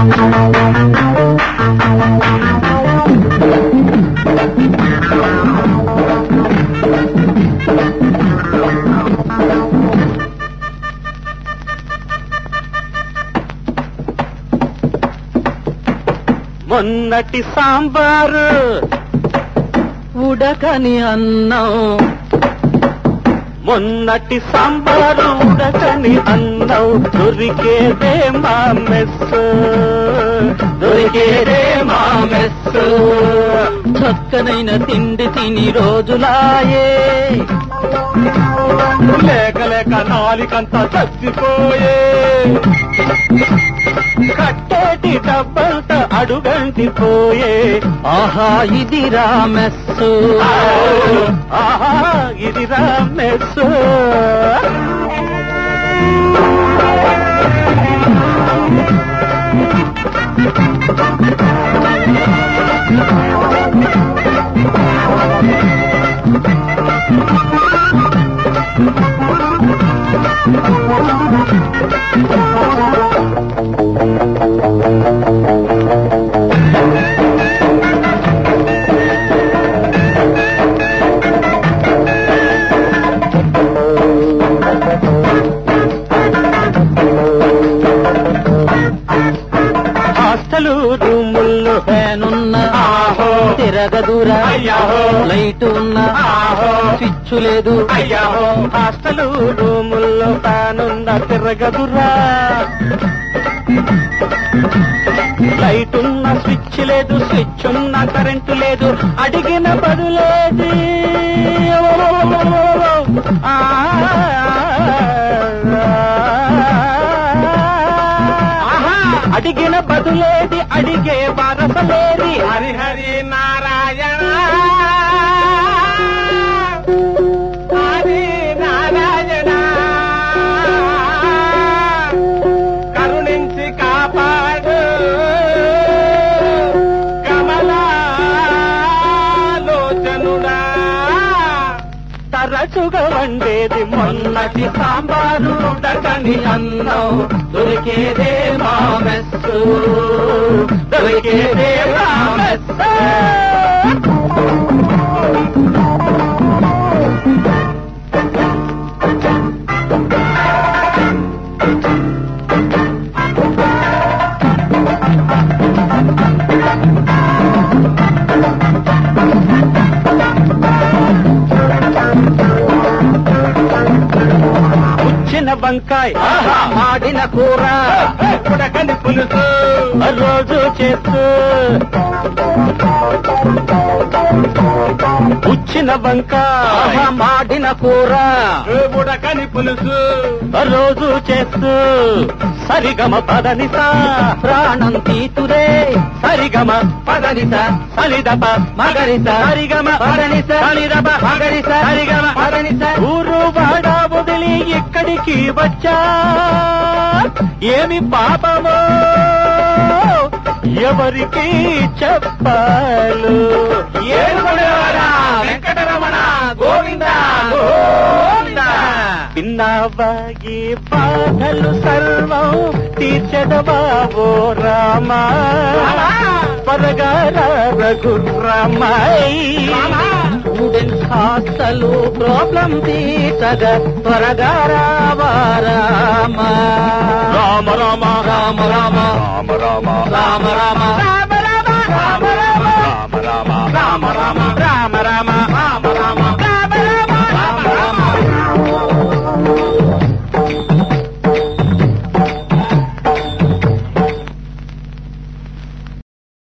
మొన్నటి సాంబారు ఉడకని అన్నం మొన్నటి సాంబారు ఉడకని అన్నం దొరికేదే మా మెస్ దొరికేదే మా మెస్ చక్కనైన తిండి తిని రోజులాయే లేక లేక నాలికంతా చచ్చిపోయే కట్టేటి డబ్బంతా అడుగంటిపోయే ఆహా ఇది రామెస్సు ఆహా ఇది రామెస్సు హాస్టల్ రూముల్లో ఫ్యానున్న ఆహో. తిరగదూర అయ్యాహో. లైట్ ఉన్న ఆహో. స్విచ్ లేదు అయ్యాహో. హాస్టల్ రూముల్లో ఫ్యానున్న తిరగదురా లైట్ ఉన్న స్విచ్ లేదు స్విచ్ ఉన్న కరెంటు లేదు అడిగిన బదులేది ఆ, ఆహా, అడిగిన బదులేది అడిగే వరసలేది హరి హరి నారాయణ హరి నారాయణ కరుణించి కాపాడు కమలాలోచనుడా తరచుగా వండేది మొన్నటి సాంబారు ఉడకని అన్నం దొరికేదే మా మెస్సు దొరికేదే మా మెస్సు ఉచ్చిన వంకాయ ఆహా. మాడిన కూర ఉడకని పులుసు రోజు చేస్తూ ఉచ్చిన వంకాయ ఆహా. మాడిన కూర ఉడకని పులుసు రోజు చేస్తూ సరిగమ పదనిస ప్రాణం తీతురే సరిగమ పదనిస సలిదప మగరిస సరిగమ పదనిస సలిదప మగరిస సరిగమ పదనిస ఊరు వాడ వదిలి ఇక్కడికి వచ్చా ఏమి పాపమో ఎవరికి చెప్పాలు ఏడుకొండలవాడా, వెంకటరమణ, గోవింద, గోవింద. విన్నావాగి బాధలు సర్వం తీర్చదబావో రామా రామా. పరగార రఘురామాయి రామా. స్టూడెంట్స్ హాస్టల్ ప్రాబ్లం తీర్చగా త్వరగా రావా రామా రామ రామ రామ రామ రామ రామ రామ రామ రామ రామ రామ రామ రామ రామ రామ రామ రామ రామ రామ